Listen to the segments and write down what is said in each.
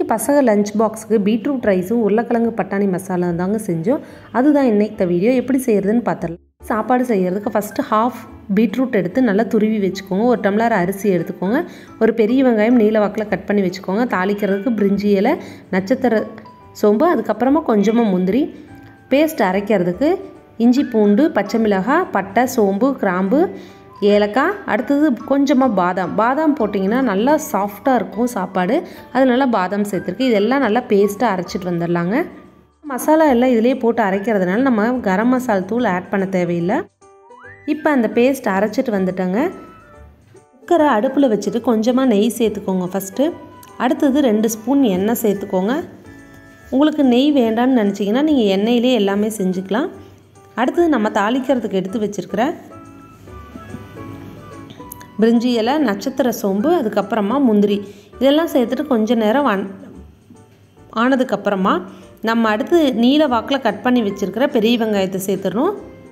பசங்க லஞ்ச் பாக்ஸுக்கு பீட்ரூட் ரைஸும் உருளைக்கிழங்கு பட்டாணி மசாலா தாங்க செஞ்சோம் அதுதான் இன்னைக்கு வீடியோ எப்படி செய்கிறதுன்னு பார்த்துடலாம் சாப்பாடு செய்கிறதுக்கு ஃபஸ்ட்டு ஹாஃப் பீட்ரூட் எடுத்து நல்லா துருவி வச்சுக்கோங்க ஒரு டம்ளர் அரிசி எடுத்துக்கோங்க ஒரு பெரிய வெங்காயம் நீல வாக்கில் கட் பண்ணி வச்சுக்கோங்க தாளிக்கிறதுக்கு பிரிஞ்சி இலை நட்சத்திர சோம்பு அதுக்கப்புறமா கொஞ்சமாக முந்திரி பேஸ்ட் அரைக்கிறதுக்கு இஞ்சி பூண்டு பச்சை மிளகாய் பட்டை சோம்பு கிராம்பு ஏலக்காய் அடுத்தது கொஞ்சமாக பாதாம் பாதாம் போட்டிங்கன்னா நல்லா சாஃப்டாக இருக்கும் சாப்பாடு அதனால பாதாம் சேர்த்துருக்கு இதெல்லாம் நல்லா பேஸ்ட்டாக அரைச்சிட்டு வந்துடலாங்க மசாலா எல்லாம் இதிலே போட்டு அரைக்கிறதுனால நம்ம கரம் மசாலா தூள் ஆட் பண்ண தேவையில்லை இப்போ அந்த பேஸ்ட் அரைச்சிட்டு வந்துட்டோங்க குக்கரை அடுப்பில் வச்சுட்டு கொஞ்சமாக நெய் சேர்த்துக்கோங்க ஃபஸ்ட்டு அடுத்தது ரெண்டு ஸ்பூன் எண்ணெய் சேர்த்துக்கோங்க உங்களுக்கு நெய் வேண்டாம்னு நினச்சிங்கன்னா நீங்கள் எண்ணெயிலே எல்லாமே செஞ்சுக்கலாம் அடுத்தது நம்ம தாளிக்கிறதுக்கு எடுத்து வச்சுருக்கிற பிரிஞ்சி இலை நட்சத்திர சோம்பு அதுக்கப்புறமா முந்திரி இதெல்லாம் சேர்த்துட்டு கொஞ்சம் நேரம் வன் ஆனதுக்கப்புறமா நம்ம அடுத்து நீல வாக்கில் கட் பண்ணி வச்சுருக்கிற பெரிய வெங்காயத்தை சேர்த்துடணும்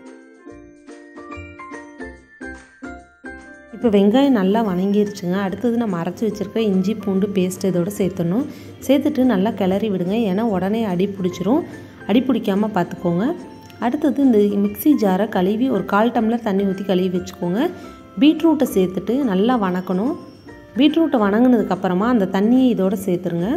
இப்போ வெங்காயம் நல்லா வணங்கிருச்சுங்க அடுத்தது நம்ம அரைச்சி வச்சுருக்க இஞ்சி பூண்டு பேஸ்ட் இதோட சேர்த்துடணும் சேர்த்துட்டு நல்லா கிளறி விடுங்க ஏன்னா உடனே அடி பிடிச்சிரும் அடி பிடிக்காமல் பார்த்துக்கோங்க அடுத்தது இந்த மிக்சி ஜாரை கழுவி ஒரு கால் டம்ளர் தண்ணி ஊற்றி கழுவி வச்சுக்கோங்க பீட்ரூட்டை சேர்த்துட்டு நல்லா வணக்கணும் பீட்ரூட்டை வணங்கினதுக்கப்புறமா அந்த தண்ணியை இதோட சேர்த்துருங்க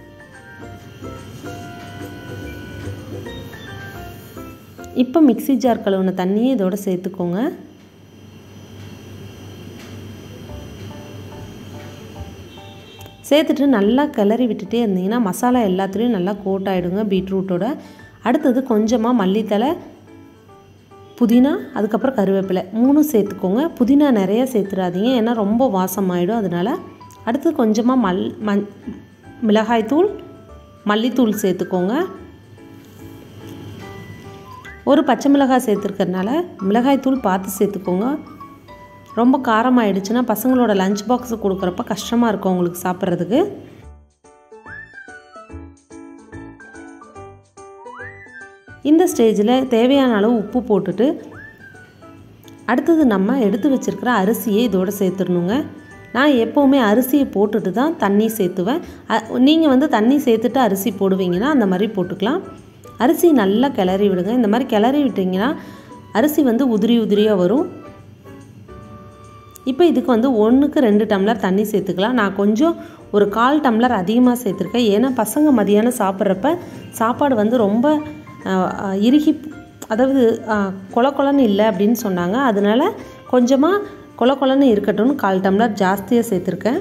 இப்போ மிக்சி ஜார் கழுவுன தண்ணியை இதோட சேர்த்துக்கோங்க சேர்த்துட்டு நல்லா கிளறி விட்டுட்டே இருந்தீங்கன்னா மசாலா எல்லாத்துலேயும் நல்லா கோட் ஆகிடுங்க பீட்ரூட்டோட அடுத்தது கொஞ்சமாக மல்லித்தலை புதினா அதுக்கப்புறம் கருவேப்பிலை மூணும் சேர்த்துக்கோங்க புதினா நிறைய சேர்த்துடாதீங்க ஏன்னா ரொம்ப வாசமாயிடும் அதனால் அடுத்தது கொஞ்சமாக மல் மண் மிளகாய்த்தூள் மல்லித்தூள் சேர்த்துக்கோங்க ஒரு பச்சை மிளகாய் சேர்த்துருக்கறனால மிளகாய்த்தூள் பார்த்து சேர்த்துக்கோங்க ரொம்ப காரமாயிடுச்சுன்னா பசங்களோட லஞ்ச் பாக்ஸ் கொடுக்குறப்ப கஷ்டமாக இருக்கும் உங்களுக்கு சாப்பிட்றதுக்கு இந்த ஸ்டேஜில் தேவையான அளவு உப்பு போட்டுட்டு அடுத்தது நம்ம எடுத்து வச்சுருக்கிற அரிசியை இதோடு சேர்த்துடணுங்க நான் எப்போவுமே அரிசியை போட்டுட்டு தான் தண்ணி சேர்த்துவேன் நீங்கள் வந்து தண்ணி சேர்த்துட்டு அரிசி போடுவீங்கன்னா அந்த மாதிரி போட்டுக்கலாம் அரிசி நல்லா கிளறி விடுங்க இந்த மாதிரி கிளறி விட்டிங்கன்னா அரிசி வந்து உதிரி உதிரியாக வரும் இப்போ இதுக்கு வந்து ஒன்றுக்கு ரெண்டு டம்ளர் தண்ணி சேர்த்துக்கலாம் நான் கொஞ்சம் ஒரு கால் டம்ளர் அதிகமாக சேர்த்துருக்கேன் ஏன்னா பசங்க மதியானம் சாப்பிட்றப்ப சாப்பாடு வந்து ரொம்ப இறுகி அதாவது கொல கொலன்னு இல்லை அப்படின்னு சொன்னாங்க அதனால கொஞ்சமாக கொல கொலன்னு இருக்கட்டும்னு கால் டம்ளர் ஜாஸ்தியாக சேர்த்துருக்கேன்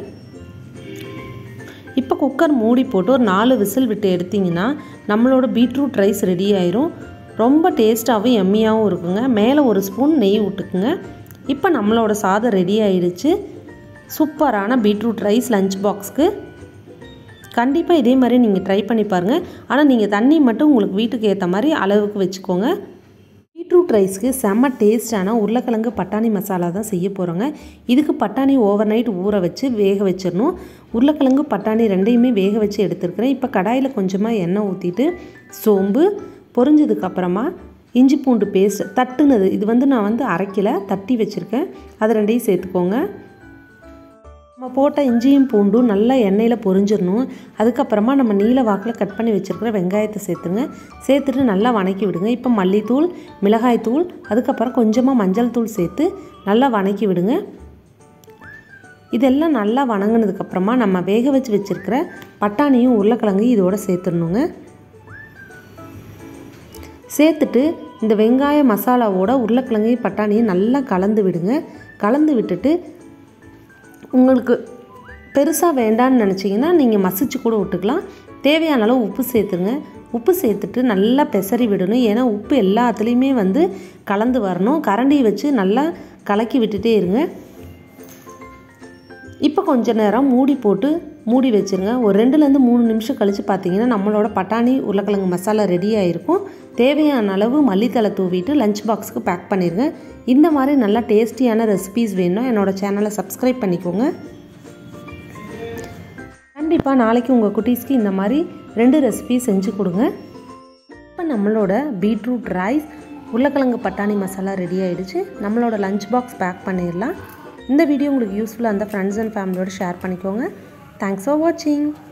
இப்போ குக்கர் மூடி போட்டு ஒரு நாலு விசில் விட்டு எடுத்திங்கன்னா நம்மளோட பீட்ரூட் ரைஸ் ரெடி ஆயிரும் ரொம்ப டேஸ்ட்டாகவும் எம்மியாகவும் இருக்குங்க மேலே ஒரு ஸ்பூன் நெய் விட்டுக்குங்க இப்போ நம்மளோட சாதம் ரெடி ஆயிடுச்சு சூப்பரான பீட்ரூட் ரைஸ் லஞ்ச் பாக்ஸ்க்கு கண்டிப்பாக இதே மாதிரி நீங்கள் ட்ரை பண்ணி பாருங்கள் ஆனால் நீங்கள் தண்ணி மட்டும் உங்களுக்கு வீட்டுக்கு ஏற்ற மாதிரி அளவுக்கு வச்சுக்கோங்க பீட்ரூட் ரைஸ்க்கு செம்ம டேஸ்டான உருளைக்கிழங்கு பட்டாணி மசாலா தான் செய்ய போகிறோங்க இதுக்கு பட்டாணி ஓவர் நைட் ஊற வச்சு வேக வச்சிடணும் உருளைக்கிழங்கு பட்டாணி ரெண்டையுமே வேக வச்சு எடுத்துருக்கிறேன் இப்போ கடாயில் கொஞ்சமாக எண்ணெய் ஊற்றிட்டு சோம்பு பொரிஞ்சதுக்கப்புறமா இஞ்சி பூண்டு பேஸ்ட் தட்டுனது இது வந்து நான் வந்து அரைக்கலை தட்டி வச்சுருக்கேன் அது ரெண்டையும் சேர்த்துக்கோங்க நம்ம போட்ட இஞ்சியும் பூண்டும் நல்லா எண்ணெயில் பொரிஞ்சிடணும் அதுக்கப்புறமா நம்ம நீல வாக்கில் கட் பண்ணி வச்சுருக்கிற வெங்காயத்தை சேர்த்துங்க சேர்த்துட்டு நல்லா வணக்கி விடுங்க இப்போ மல்லித்தூள் மிளகாய்த்தூள் அதுக்கப்புறம் கொஞ்சமாக மஞ்சள் தூள் சேர்த்து நல்லா வணக்கி விடுங்க இதெல்லாம் நல்லா வணங்கினதுக்கப்புறமா நம்ம வேக வச்சு வச்சுருக்கிற பட்டாணியும் உருளைக்கிழங்கு இதோட சேர்த்துடணுங்க சேர்த்துட்டு இந்த வெங்காய மசாலாவோட உருளைக்கிழங்கையும் பட்டாணியும் நல்லா கலந்து விடுங்க கலந்து விட்டுட்டு உங்களுக்கு பெருசாக வேண்டான்னு நினச்சிங்கன்னா நீங்கள் மசிச்சு கூட விட்டுக்கலாம் தேவையான அளவு உப்பு சேர்த்துருங்க உப்பு சேர்த்துட்டு நல்லா பெசரி விடணும் ஏன்னா உப்பு எல்லாத்துலேயுமே வந்து கலந்து வரணும் கரண்டியை வச்சு நல்லா கலக்கி விட்டுட்டே இருங்க இப்போ கொஞ்ச நேரம் மூடி போட்டு மூடி வச்சுருங்க ஒரு ரெண்டுலேருந்து மூணு நிமிஷம் கழித்து பார்த்தீங்கன்னா நம்மளோட பட்டாணி உருளைக்கிழங்கு மசாலா ரெடி ஆகிருக்கும் தேவையான அளவு மல்லித்தலை தூவிட்டு லஞ்ச் பாக்ஸுக்கு பேக் பண்ணிடுங்க இந்த மாதிரி நல்லா டேஸ்டியான ரெசிபீஸ் வேணும்னா என்னோடய சேனலை சப்ஸ்கிரைப் பண்ணிக்கோங்க கண்டிப்பாக நாளைக்கு உங்கள் குட்டீஸ்க்கு இந்த மாதிரி ரெண்டு ரெசிபி செஞ்சு கொடுங்க இப்போ நம்மளோட பீட்ரூட் ரைஸ் உருளைக்கிழங்கு பட்டாணி மசாலா ரெடி ஆகிடுச்சு நம்மளோட லஞ்ச் பாக்ஸ் பேக் பண்ணிடலாம் இந்த வீடியோ உங்களுக்கு யூஸ்ஃபுல்லாக இருந்தால் ஃப்ரெண்ட்ஸ் அண்ட் ஃபேமிலியோட ஷேர் பண்ணிக்கோங்க தேங்க்ஸ் ஃபார் வாட்சிங்